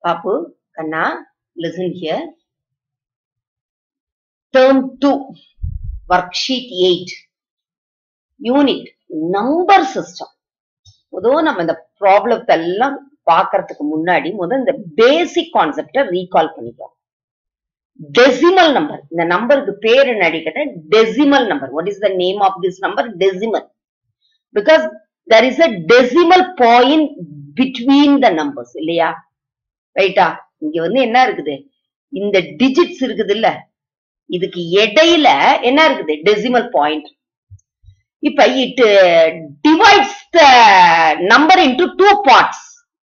Papu, Kanna, listen here. Term 2, worksheet 8, unit, number system. முதோ நம்ம இந்த ப்ராப்ளத்தை எல்லாம் பார்க்கறதுக்கு முன்னாடி முதல் இந்த பேசிக் கான்செப்டை ரீகால் பண்ணிக்கலாம் டெசிமல் நம்பர் இந்த நம்பருக்கு பேர் என்ன அடிக்கட்ட decimal number what is the name of this number decimal because there is a decimal point between the numbers இல்லையா ரைட்டா இங்க வந்து என்ன இருக்குது இந்த டிஜிட்ஸ் இருக்குது இல்ல இதுக்கு இடையில என்ன இருக்குது டெசிமல் பாயிண்ட் இப்ப it divides the number into two parts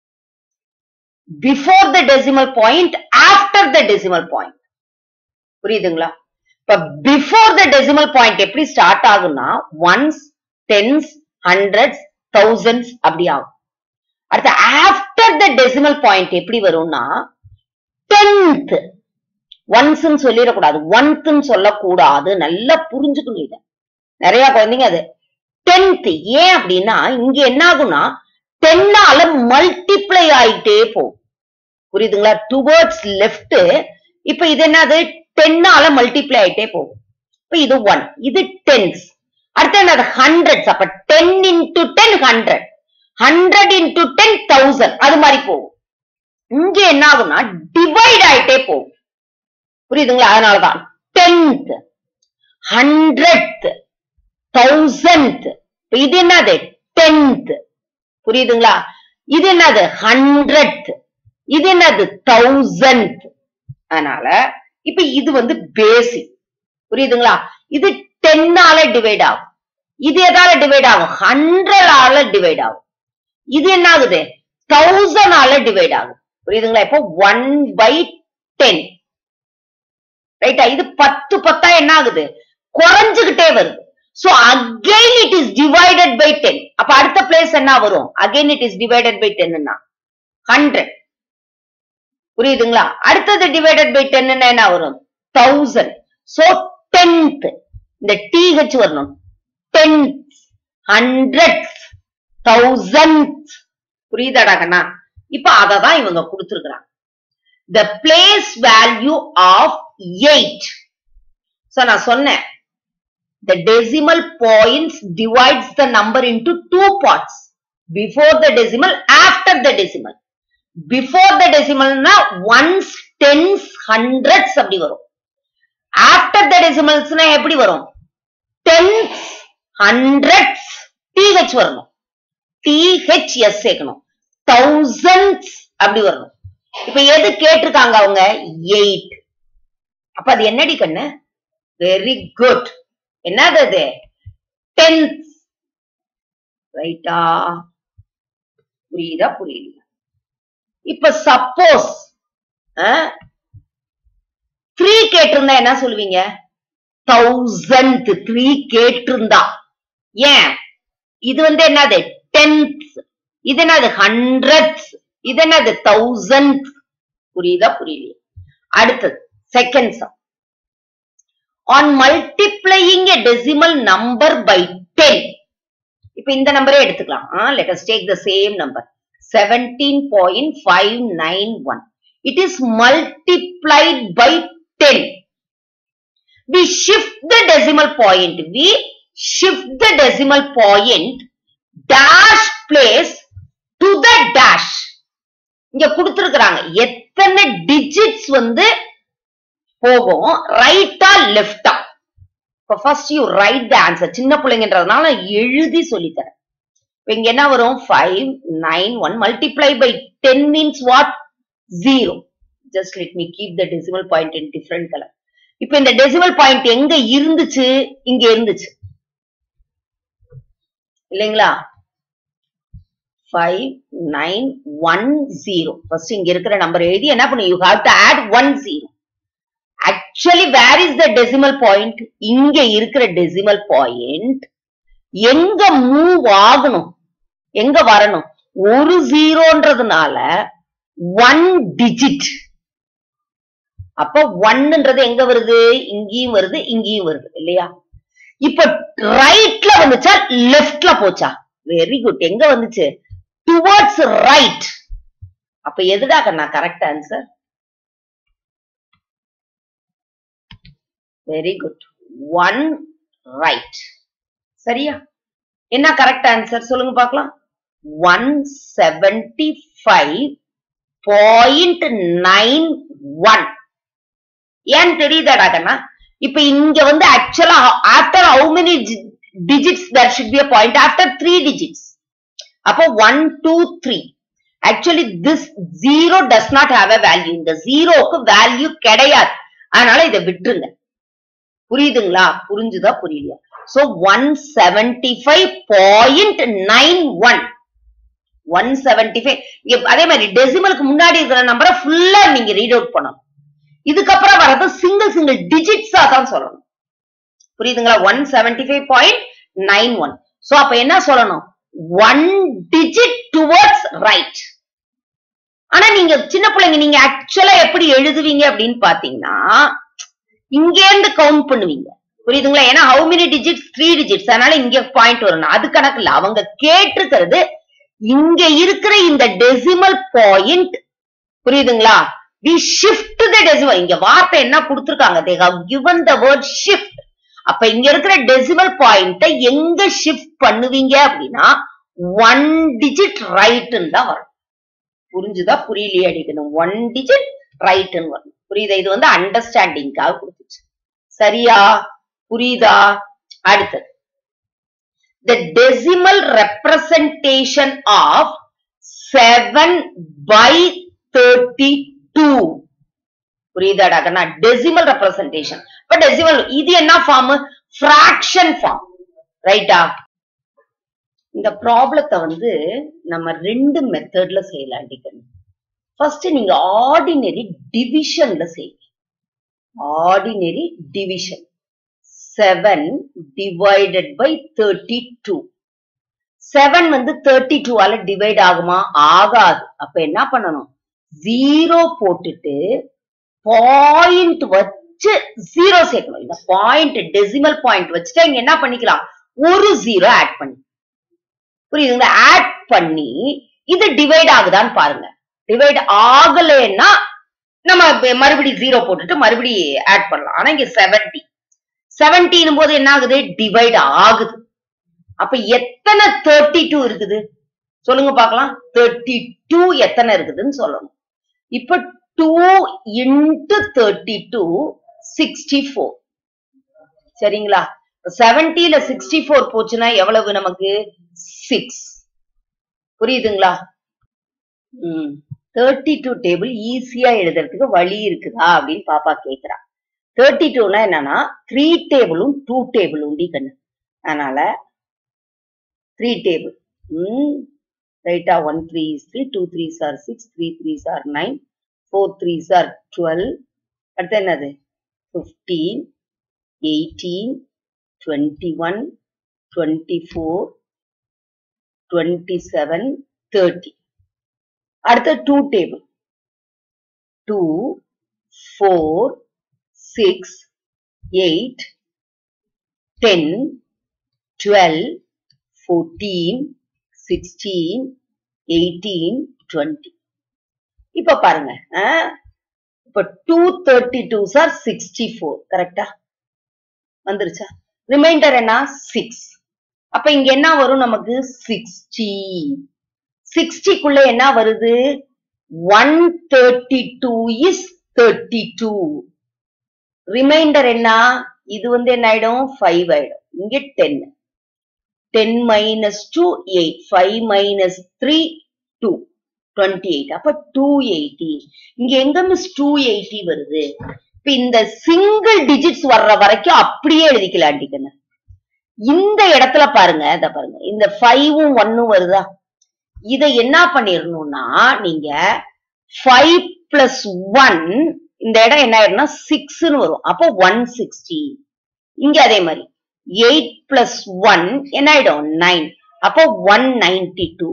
before the decimal point after the decimal point புரியுதுங்களா இப்ப பிஃபோர் த டெசிமல் பாயிண்ட் எப்படி ஸ்டார்ட் ஆகும்னா ஒன்ஸ் டென்ஸ் ஹண்ட்ரட்ஸ் தௌசண்ட்ஸ் அப்படி ஆகும் அடுத்து ஆஃப்டர் த டெசிமல் பாயிண்ட் எப்படி வரும்னா டென்த் ஒன்ஸ்ன்னு சொல்லிடக்கூடாது ஒன்த்ன்னு சொல்லக்கூடாது நல்லா புரிஞ்சுக்கணும் இத நிறைய குழந்தைங்க அது டென்த் ஏன் அப்படின்னா இங்க என்ன ஆகும்னா டென்னால மல்டிப்ளை ஆயிட்டே போகும் புரியுதுங்களா டுவர்ட்ஸ் லெஃப்ட் இப்ப இது என்னது டென்னால மல்டிப்ளை ஆயிட்டே போகும் இப்ப இது ஒன் இது டென்ஸ் அடுத்து என்னது ஹண்ட்ரட்ஸ் அப்ப ten into ten hundred hundred into ten thousand அது மாதிரி போகும் இங்க என்ன ஆகும்னா டிவைட் ஆயிட்டே போகும் புரியுதுங்களா அதனாலதான் டென்த் ஹண்ட்ரட் தௌசண்ட் இது என்னது டென்த் புரியுதுங்களா இது என்னது ஹண்ட்ரட் இது என்னது தௌசண்ட் அதனால இப்ப இது வந்து பேசிக் புரியுதுங்களா இது டென்னால டிவைட் ஆகும் இது எதால டிவைட் ஆகும் ஹண்ட்ரடால டிவைட் ஆகும் இது என்ன ஆகுது தௌசண்டால டிவைட் ஆகும் புரியுதுங்களா இப்போ ஒன் பை டென் ரைட்டா இது பத்து பத்தா என்ன ஆகுது குறைஞ்சுகிட்டே வருது so again it is divided by ten அப்ப அடுத்த பிளேஸ் என்ன வரும் again it is divided by டென்னா ஹண்ட்ரட் புரியுதுங்களா அடுத்தது டிவைடட் பை டென் என்ன வரும் தௌசண்ட் சோ டென்த் இந்த டிஹெச் வரணும் டென்த் ஹண்ட்ரட் தௌசண்ட் புரியுதாடா கண்ணா இப்ப அததான் இவங்க கொடுத்திருக்கிறாங்க the place value of eight so நான் சொன்னேன் the decimal points divides the number into two parts before the decimal after the decimal before the decimal na ones tens hundreds அப்படி வரும் after the decimals na எப்படி வரும் tens hundreds th வரணும் ths சேர்க்கணும் thousands அப்படி வரணும் இப்ப எது கேட்டிருக்காங்க அவங்க எயிட் அப்ப அது என்னடி கண்ணு வெரி குட் என்னது அது டென்த் ரைட்டா புரியுதா புரியுது இப்ப சப்போஸ் த்ரீ கேட்டிருந்தா என்ன சொல்லுவீங்க தௌசண்ட் த்ரீ கேட்டிருந்தா ஏன் இது வந்து என்னது டென்த் இது என்னது ஹண்ட்ரட்ஸ் இது என்னது தௌசண்ட் புரியுதா புரியலையா அடுத்தது second sum on multiplying a decimal number by 10 இப்ப இந்த நம்பரே எடுத்துக்கலாம் let us take the same number 17.591 it is multiplied by 10 we shift the decimal point we shift the decimal point dash place to the dash இங்க கொடுத்திருக்கிறாங்க எத்தனை digits வந்து போகும் ரைட்டா லெஃப்டா இப்ப first you write the answer சின்ன பிள்ளைங்கன்றதுனால எழுதி சொல்லித்தரேன் இப்ப இங்க என்ன வரும் five nine one multiply by ten means what zero just let me keep the decimal point in different colour இப்ப இந்த டெசிமல் பாயிண்ட் எங்க இருந்துச்சு இங்க இருந்துச்சு இல்லைங்களா five nine one zero first இங்க இருக்கிற நம்பர் எழுதி என்ன பண்ணு you have to add one zero actually where is the decimal point இங்க இருக்கிற டெசிமல் பாயிண்ட் எங்க மூவ் ஆகணும் எங்க வரணும் ஒரு ஜீரோன்றதுனால ஒன் டிஜிட் அப்ப ஒன்னுன்றது எங்க வருது இங்கேயும் வருது இங்கேயும் வருது இல்லையா இப்ப ரைட்ல வந்துச்சா லெஃப்ட்ல போச்சா வெரி குட் எங்க வந்துச்சு டுவர்ட்ஸ் ரைட் அப்ப எதுடா கண்ணா correct answer very good one right சரியா என்ன கரெக்ட் ஆன்சர் சொல்லுங்க பார்க்கலாம் one seventy five point nine one ஏன் தெரியுதாடா கண்ணா இப்ப இங்க வந்து ஆக்சுவலா after how many digits there should be point after three digits அப்போ one two three actually this zero does not have a value இந்த ஜீரோக்கு வேல்யூ கிடையாது அதனால இதை விட்டுருங்க புரியுதுங்களா புரிஞ்சுதா புரியலையா so one seventy five point nine one one seventy five அதே மாதிரி டெசிமலுக்கு முன்னாடி இருக்கிற நம்பரை ஃபுல்லா நீங்க ரீட் அவுட் பண்ணணும் இதுக்கப்புறம் வர்றது சிங்கிள் சிங்கிள் டிஜிட்ஸா தான் சொல்லணும் புரியுதுங்களா one seventy five point nine one so அப்ப என்ன சொல்லணும் ஒன் டிஜிட் டுவர்ட்ஸ் ரைட் ஆனா நீங்க சின்ன பிள்ளைங்க நீங்க ஆக்சுவலா எப்படி எழுதுவீங்க அப்படின்னு பாத்தீங்கன்னா இங்க இருந்து கவுண்ட் பண்ணுவீங்க புரியுதுங்களா ஏன்னா how many digits three digits அதனால இங்க பாயிண்ட் வரணும் அது கணக்கு இல்ல அவங்க கேட்டிருக்கிறது இங்க இருக்கிற இந்த டெசிமல் பாயிண்ட் புரியுதுங்களா வி ஷிஃப்ட் த டெசிமல் இங்க வார்த்தை என்ன கொடுத்திருக்காங்க they have given the word shift அப்ப இங்க இருக்கிற டெசிமல் பாயிண்ட எங்க ஷிஃப்ட் பண்ணுவீங்க அப்படின்னா ஒன் டிஜிட் ரைட்னு தான் வரும் புரிஞ்சுதா புரியலையே அடிக்கணும் ஒன் டிஜிட் ரைட்னு வரும் புரியுதா இது வந்து அண்டர்ஸ்டாண்டிங்காக கொடுத்துச்சு சரியா புரியுதா அடுத்தது the decimal representation of 7 by 32 புரியுதாடா கண்ணா டெசிமல் ரெப்ரசன்டேஷன் இப்ப டெசிமல் இது என்ன ஃபார்ம் ஃபிராக்ஷன் ஃபார்ம் ரைட்டா இந்த ப்ராப்ளத்தை வந்து நம்ம ரெண்டு மெத்தட்ல செய்யலாம் அடிக்கணும் ஃபர்ஸ்ட் நீங்க ஆர்டினரி டிவிஷன்ல செய்யுங்க ordinary division seven divided by thirty two seven வந்து தேர்ட்டி டூவால டிவைட் ஆகுமா ஆகாது அப்ப என்ன பண்ணணும் ஜீரோ போட்டுட்டு பாயிண்ட் வச்சு ஜீரோ சேர்க்கணும் இந்த பாயிண்ட் டெசிமல் பாயிண்ட் வச்சுட்டு இங்க என்ன பண்ணிக்கலாம் ஒரு ஜீரோ ஆட் பண்ணி புரியுதுங்களா ஆட் பண்ணி இது டிவைட் ஆகுதான்னு பாருங்க டிவைட் ஆகலைன்னா நம்ம மறுபடி ஜீரோ போட்டுட்டு மறுபடி ஆட் பண்ணலாம் ஆனா இங்க செவன்டி செவன்டீன் போது என்ன ஆகுது டிவைட் ஆகுது அப்ப எத்தனை தேர்ட்டி டூ இருக்குது சொல்லுங்க பார்க்கலாம் தேர்ட்டி டூ எத்தனை இருக்குதுன்னு சொல்லணும் இப்ப two into thirty two sixty four சரிங்களா செவன்டில சிக்ஸ்டி ஃபோர் போச்சுன்னா எவ்வளவு நமக்கு சிக்ஸ் புரியுதுங்களா ம் தேர்ட்டி டூ டேபிள் ஈஸியா எழுதுறதுக்கு வழி இருக்குதா அப்படின்னு பாப்பா கேக்குறா தேர்ட்டி டூனா என்னன்னா த்ரீ டேபிளும் டூ டேபிள் உண்டி கண்ணு அதனால த்ரீ டேபிள் ம் ரைட்டா one three three two three are six three three are nine four three are twelve அடுத்து என்னது fifteen eighteen twenty one twenty four twenty seven thirty அடுத்து two table two four six eight ten twelve fourteen sixteen eighteen twenty இப்ப பாருங்க இப்ப two thirty two are sixty four கரெக்டா வந்துருச்சா reminder என்ன six அப்ப இங்க என்ன வரும் நமக்கு சிக்ஸ்டி சிக்ஸ்டிக்குள்ள என்ன வருது one thirty two is thirty two remainder என்ன இது வந்து என்ன ஆயிடும் ஃபைவ் ஆயிடும் இங்க ten ten minus two eight five minus three two twenty eight அப்ப டூ எயிட்டி இங்க எங்க மிஸ் டூ எயிட்டி வருது இப்ப இந்த சிங்கிள் டிஜிட்ஸ் வர்ற வரைக்கும் அப்படியே எழுதிக்கலாம் டிக்கணும் இந்த இடத்துல பாருங்க இத பாருங்க இந்த ஃபைவும் ஒன்னும் வருதா இதை என்ன பண்ணிடணும்னா நீங்க ஃபைவ் பிளஸ் ஒன் இந்த இடம் என்ன ஆயிடும்னா சிக்ஸ்னு வரும் அப்போ ஒன் சிக்ஸ்டி இங்க அதே மாதிரி எயிட் பிளஸ் ஒன் என்ன ஆயிடும் நைன் அப்போ one ninety two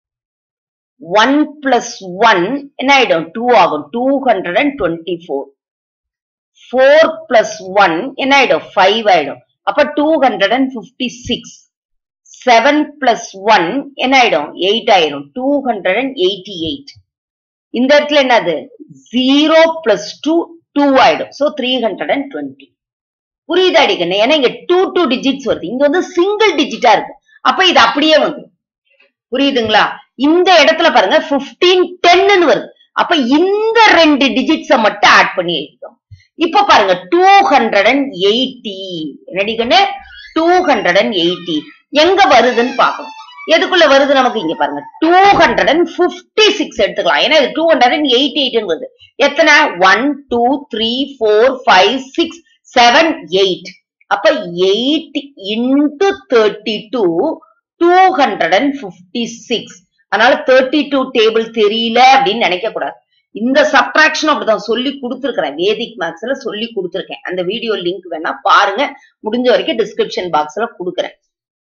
one plus one என்ன ஆயிடும் டூ ஆகும் two hundred and twenty four four plus one என்ன ஆயிடும் ஃபைவ் ஆயிடும் அப்ப two hundred and fifty six seven plus one என்ன ஆயிடும் எயிட் ஆயிடும் two hundred and eighty eight இந்த இடத்துல என்னது ஜீரோ பிளஸ் டூ டூ ஆயிடும் so three hundred and twenty புரியுது அடிக்கணும் ஏன்னா இங்க டூ டூ டிஜிட்ஸ் வருது இங்க வந்து சிங்கிள் டிஜிட்டா இருக்கு அப்ப இது அப்படியே வந்து புரியுதுங்களா இந்த இடத்துல பாருங்க பிப்டீன் டென்னு வருது அப்ப இந்த ரெண்டு டிஜிட்ஸ மட்டும் ஆட் பண்ணி எழுதிட்டோம் இப்ப பாருங்க டூ ஹண்ட்ரட் அண்ட் எயிட்டி என்னடிக்கன்னு டூ ஹண்ட்ரட் அண்ட் எயிட்டி எங்க வருதுன்னு பாக்கணும் எதுக்குள்ள வருது நமக்கு இங்க பாருங்க two hundred and fifty six எடுத்துக்கலாம் ஏன்னா இது two hundred and eighty eight வருது எத்தனை one two three four five six seven eight அப்ப eight into thirty two two hundred and fifty six அதனால தேர்ட்டி டூ டேபிள் தெரியல அப்படின்னு நினைக்க கூடாது இந்த சப்ட்ராக்ஷன் அப்படிதான் சொல்லி கொடுத்துருக்கிறேன் வேதிக் மேக்ஸ்ல சொல்லி கொடுத்துருக்கேன் அந்த வீடியோ லிங்க் வேணா பாருங்க முடிஞ்ச வரைக்கும் டிஸ்கிரிப்ஷன் பாக்ஸ்ல கொடுக்குறேன்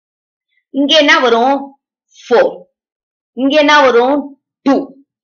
இங்க என்ன வரும் ஃபோர் இங்க என்ன வரும் டூ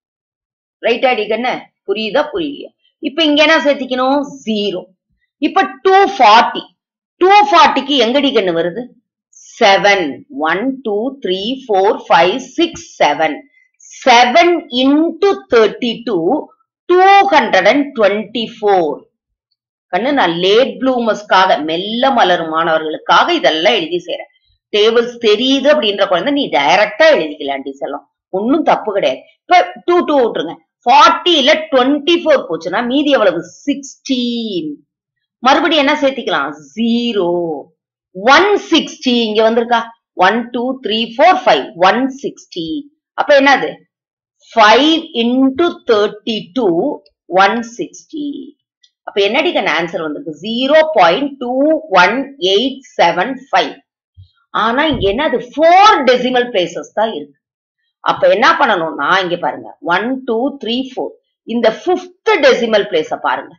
ரைட் அடிக்கண்ண புரியுதா புரியலையா இப்ப இங்க என்ன சேர்த்திக்கணும் ஜீரோ இப்ப டூ ஃபார்ட்டி டூ ஃபார்ட்டிக்கு எங்கடி கண்ணு வருது seven one two three four five six seven seven into thirty two two hundred and twenty four கண்ணு நான் லேட் ப்ளூமர்ஸ்க்காக மெல்ல மலரும் மாணவர்களுக்காக இதெல்லாம் எழுதி செய்யறேன் டேபிள்ஸ் தெரியுது அப்படின்ற குழந்தை நீ டைரக்டா எழுதிக்கலாம் டி செல்லம் ஒன்னும் தப்பு கிடையாது இப்ப டூ டூ விட்டுருங்க ஃபார்ட்டில டுவெண்ட்டி ஃபோர் போச்சுன்னா மீதி எவ்வளவு சிக்ஸ்டீன் மறுபடியும் என்ன சேர்த்திக்கலாம் ஜீரோ ஒன் சிக்ஸ்டி இங்க வந்திருக்கா one two three four five one sixty அப்ப என்னது five into thirty two one sixty அப்ப என்னடிக்கான ஆன்சர் வந்திருக்கு zero point two one eight seven five ஆனா இங்க என்ன அது ஃபோர் டெசிமல் பிளேசஸ் தான் இருக்கு அப்ப என்ன பண்ணணும்னா இங்க பாருங்க ஒன் டூ த்ரீ ஃபோர் இந்த பிப்த் டெசிமல் பிளேஸ பாருங்க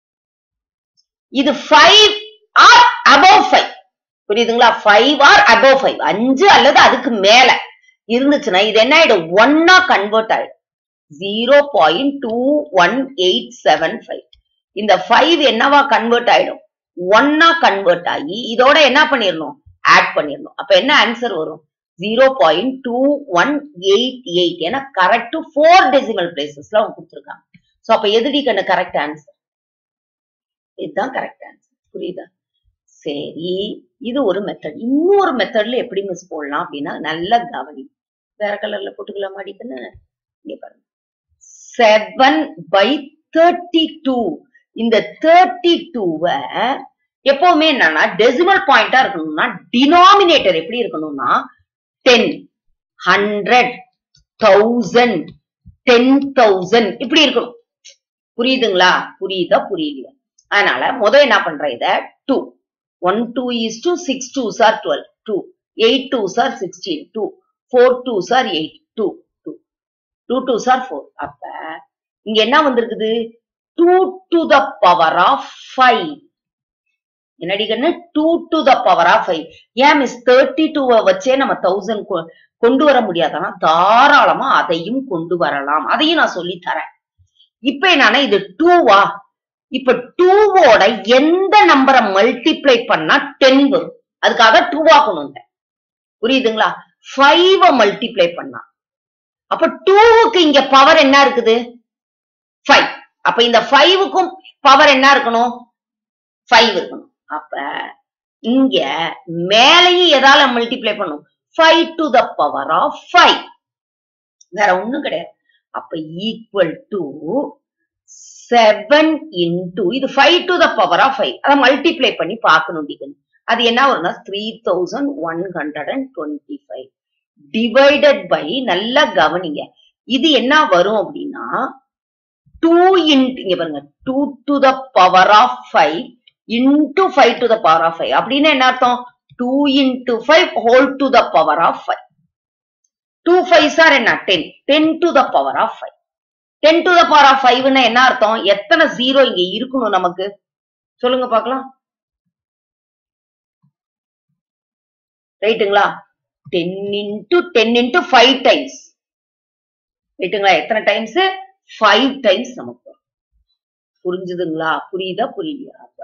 இது ஃபைவ் ஆர் அபவ் ஃபைவ் புரியுதுங்களா ஃபைவ் ஆர் அபவ் ஃபைவ் அஞ்சு அல்லது அதுக்கு மேல இருந்துச்சுன்னா இது என்ன ஆயிடும் ஒன்னா கன்வெர்ட் ஆயிடும் zero point two one eight seven five இந்த ஃபைவ் என்னவா கன்வெர்ட் ஆயிடும் ஒன்னா கன்வெர்ட் ஆகி இதோட என்ன பண்ணிடணும் ஆட் பண்ணிடணும் அப்ப என்ன ஆன்சர் வரும் zero point two one eight eight ஏன்னா கரெக்ட் ஃபோர் டெசிமல் பிளேசஸ்ல அவங்க கொடுத்துருக்காங்க சோ அப்ப எதுடி கண்ணு கரெக்ட் ஆன்சர் இதுதான் கரெக்ட் ஆன்சர் புரியுதா சரி இது ஒரு மெத்தட் இன்னொரு மெத்தட்ல எப்படி மிஸ் போடலாம் அப்படின்னா நல்ல கவனி வேற கலர்ல போட்டுக்கலாம் அடிக்குன்னு இங்க பாருங்க செவன் பை தேர்ட்டி டூ இந்த தேர்ட்டி டூவை எப்பவுமே என்னன்னா டெசிமல் பாயிண்டா இருக்கணும்னா டினாமினேட்டர் எப்படி இருக்கணும்னா ten hundred thousand ten thousand இப்படி இருக்கணும் புரியுதுங்களா புரியுதா புரியலையா அதனால முத என்ன பண்ற இத two one two is two six two are twelve two eight two are sixteen two four two are eight two two two two are four அப்ப இங்க என்ன வந்திருக்குது two to the power of five என்னடி கண்ணு two to the power of five ஏன் miss thirty டூவை வச்சே நம்ம தௌசண்ட் கொண்டு வர முடியாதானா தாராளமா அதையும் கொண்டு வரலாம் அதையும் நான் சொல்லி தரேன் இப்ப என்னன்னா இது டூவா இப்ப டூவோட எந்த நம்பரை மல்டிப்ளை பண்ணா டென் வரும் அதுக்காக டூவா கொண்டு வந்தேன் புரியுதுங்களா ஃபைவ மல்டிப்ளை பண்ணா அப்ப டூவுக்கு இங்க பவர் என்ன இருக்குது ஃபைவ் அப்ப இந்த ஃபைவுக்கும் பவர் என்ன இருக்கணும் ஃபைவ் இருக்கணும் அப்ப இங்க மேலையும் எதால மல்டிப்ளை பண்ணும் five to the power of five வேற ஒண்ணும் கிடையாது அப்ப ஈக்குவல் டு செவன் இன்டூ இது five to the power of five அதை மல்டிப்ளை பண்ணி பார்க்கணும் டிகன் அது என்ன வரும்னா three thousand one hundred and twenty five divided by நல்லா கவனிங்க இது என்ன வரும் அப்படின்னா டூ இன்ட் இங்க பாருங்க two to the power of five into five to the power of five அப்படின்னு என்ன அர்த்தம் two into five whole to the power of five two five are என்ன ten ten to the power of five ten to the power of ஃபைவ்னா என்ன அர்த்தம் எத்தனை zero இங்க இருக்கணும் நமக்கு சொல்லுங்க பார்க்கலாம் ரைட்டுங்களா ten into ten into five times ரைட்டுங்களா எத்தனை டைம்ஸ் ஃபைவ் டைம்ஸ் நமக்கு வரும். புரிஞ்சுதுங்களா புரியுதா புரியலையா அப்ப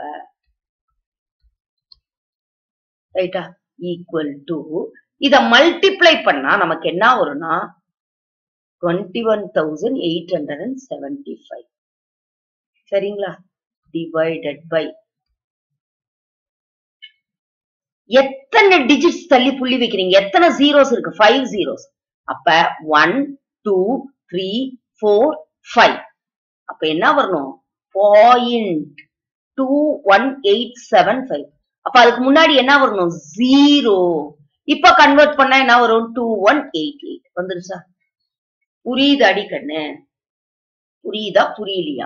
ரைட்டா ஈக்குவல் டு இத மல்டிப்ளை பண்ணா நமக்கு என்ன வரும்னா twenty one thousand eight hundred and seventy five சரிங்களா டிவைடட் பை எத்தனை டிஜிட்ஸ் தள்ளி புள்ளி வைக்கிறீங்க எத்தனை ஜீரோஸ் இருக்கு ஃபைவ் ஜீரோஸ் அப்ப one two three four five அப்ப என்ன வரணும் point two one eight seven five அப்ப அதுக்கு முன்னாடி என்ன வரணும் ஜீரோ இப்ப கன்வெர்ட் பண்ணா என்ன வரும் டூ ஒன் எயிட் எயிட் வந்துருச்சா புரியுது அடிக்கண்ணு புரியுதா புரியலையா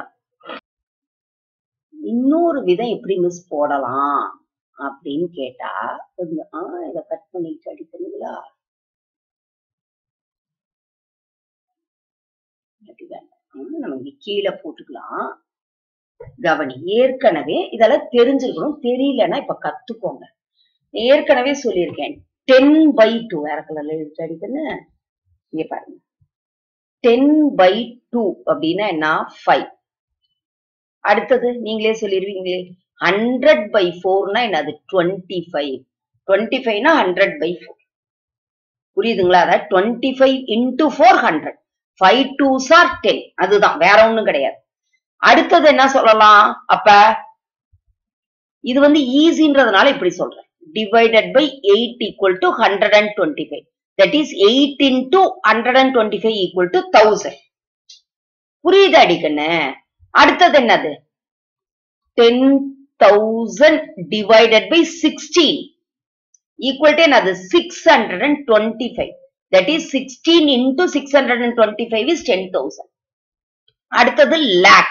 இன்னொரு விதம் எப்படி மிஸ் போடலாம் அப்படின்னு கேட்டா கொஞ்சம் ஆ இத கட் பண்ணிட்டு அடிக்கணுங்களா இல்லாட்டி வேண்டாம். ம், நம்ம இங்க கீழே போட்டுக்கலாம் கவனி ஏற்கனவே இதெல்லாம் தெரிஞ்சிருக்கணும் தெரியலன்னா இப்ப கத்துக்கோங்க ஏற்கனவே சொல்லியிருக்கேன் டென் பை டூ வேற கலர்ல எழுதி அடிக்கன்னு இங்க பாருங்க டென் பை டூ அப்படின்னா என்ன ஃபைவ் அடுத்தது நீங்களே சொல்லிருவீங்களே ஹண்ட்ரட் பை ஃபோர்னா என்னது டுவெண்ட்டி ஃபைவ் டுவெண்ட்டி ஃபைவ்னா ஹண்ட்ரட் பை ஃபோர் புரியுதுங்களா அதாவது twenty five into four hundred five two are ten அதுதான் வேற ஒண்ணும் கிடையாது அடுத்தது என்ன சொல்லலாம் அப்ப இது வந்து ஈஸின்றதுனால இப்படி சொல்றேன் divided by eight equal to hundred and twenty five that is eight into hundred and twenty five equal to thousand புரியுது அடிக்கண்ணு அடுத்தது என்னது ten thousand divided by sixteen equal to என்னது six hundred and twenty five that is sixteen into six hundred and twenty five is ten thousand அடுத்தது லேக்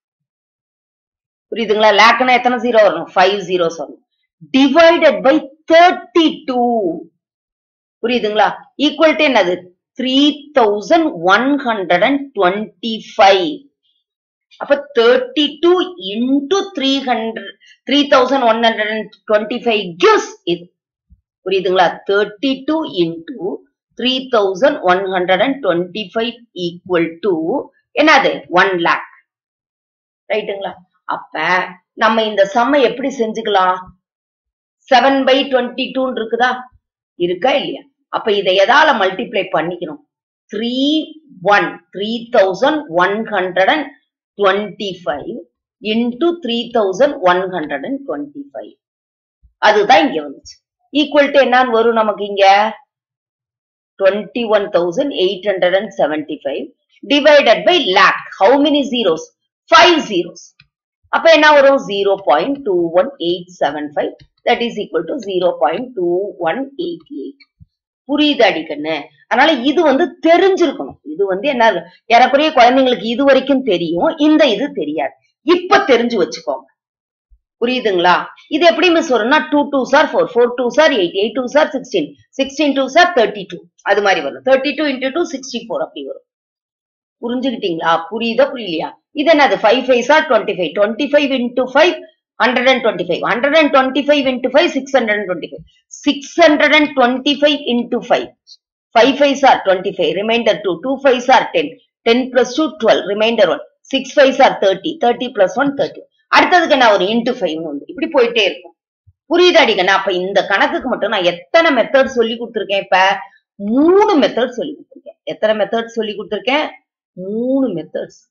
புரியுதுங்களா லேக்னா எத்தனை zero வரும் ஃபைவ் ஜீரோஸ் வரும் டிவைடட் பை தேர்ட்டி டூ புரியுதுங்களா equal to என்னது three thousand one hundred and twenty five அப்ப thirty two into three hundred three thousand one hundred and twenty five gives இது புரியுதுங்களா thirty two into three thousand one hundred and twenty five equal to என்னது one lakh ரைட்டுங்களா அப்ப நம்ம இந்த சம்மை எப்படி செஞ்சுக்கலாம் செவன் பை டுவெண்ட்டி டூன்னு இருக்குதா இருக்கா இல்லையா அப்ப இதை எதால மல்டிப்ளை பண்ணிக்கணும் three one three thousand one hundred and twenty five into three thousand one hundred and twenty five அதுதான் இங்க வந்துச்சு ஈக்குவல் டு என்னன்னு வரும் நமக்கு இங்க twenty one thousand eight hundred and seventy five divided by lakh how many zeros five zeros அப்ப என்ன வரும் zero point two one eight seven five that is equal to zero point two one eight eight புரியுது அடிக்கண்ணு அதனால இது வந்து தெரிஞ்சிருக்கணும் இது வந்து என்ன ஏறக்குறைய குழந்தைங்களுக்கு இது வரைக்கும் தெரியும் இந்த இது தெரியாது இப்ப தெரிஞ்சு வச்சுக்கோங்க புரியுதுங்களா இது எப்படி மிஸ் வரும்னா two two are four four two are eight eight two are sixteen sixteen two are thirty two அது மாதிரி வரும் thirty two into two sixty four அப்படி வரும் புரிஞ்சுக்கிட்டீங்களா புரியுதா புரியலையா இது என்னது five five are twenty five twenty five into five hundred and twenty five hundred and twenty five into five six hundred and twenty five six hundred and twenty five into five five five are twenty five remainder two two five are ten ten plus two twelve remainder one six five are thirty thirty plus one thirty அடுத்ததுக்கு என்ன ஒரு into five வந்து இப்படி போயிட்டே இருக்கும் புரியுது அடிக்கண்ணா அப்ப இந்த கணக்குக்கு மட்டும் நான் எத்தனை மெத்தட் சொல்லி கொடுத்துருக்கேன் இப்ப மூணு மெத்தட் சொல்லி கொடுத்துருக்கேன் எத்தனை மெத்தட் சொல்லி கொடுத்துருக்கேன் மூணு மெத்தட்ஸ்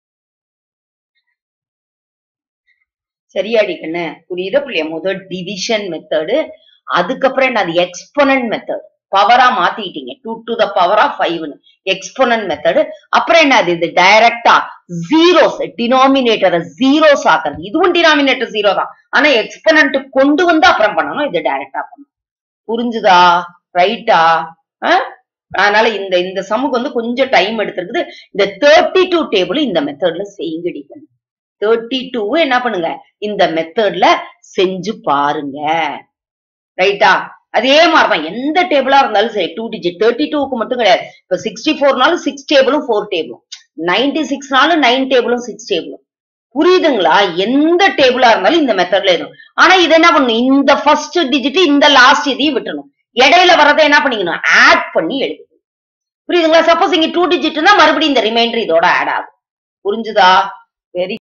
சரியாடி கண்ணு புரியுதா புள்ளியா முதல் டிவிஷன் மெத்தடு அதுக்கப்புறம் என்ன அது எக்ஸ்பொனன்ட் மெத்தட் பவரா மாத்திட்டீங்க two to the power of ஃபைவ்னு எக்ஸ்பொனன்ட் மெத்தடு அப்புறம் என்ன அது இது டைரக்டா ஜீரோஸ் டினாமினேட்டரை ஜீரோஸ் ஆக்குறது இதுவும் டினாமினேட்டர் ஜீரோ தான் ஆனா எக்ஸ்பொனன்ட் கொண்டு வந்து அப்புறம் பண்ணணும் இது டைரக்டா பண்ணணும் புரிஞ்சுதா ரைட்டா அதனால இந்த இந்த சமுக்கு வந்து கொஞ்சம் டைம் எடுத்திருக்குது இந்த தேர்ட்டி டூ டேபிள் இந்த மெத்தட்ல செய்யுங்கடி தேர்ட்டி டூ என்ன பண்ணுங்க இந்த மெத்தட்ல செஞ்சு பாருங்க ரைட்டா அதே மாதிரிதான் எந்த டேபிளா இருந்தாலும் சரி டூ டிஜிட் தேர்ட்டி டூக்கு மட்டும் கிடையாது இப்ப சிக்ஸ்டி ஃபோர்னாலும் சிக்ஸ் டேபிளும் ஃபோர் டேபிளும் நைன்டி சிக்ஸ்னாலும் நைன் டேபிளும் சிக்ஸ் டேபிளும் புரியுதுங்களா எந்த டேபிளா இருந்தாலும் இந்த மெத்தட்ல இருக்கும் ஆனா இது என்ன பண்ணணும் இந்த ஃபர்ஸ்ட் டிஜிட் இந்த லாஸ்ட் இதையும் விட்டுணும் இடையில வரதை என்ன பண்ணிக்கணும் ஆட் பண்ணி எழுதுங்க புரியுதுங்களா சப்போஸ் இங்க டூ டிஜிட்னா மறுபடியும் இந்த ரிமைண்டர் இதோட ஆட் ஆகும் புரிஞ்சுதா வெரி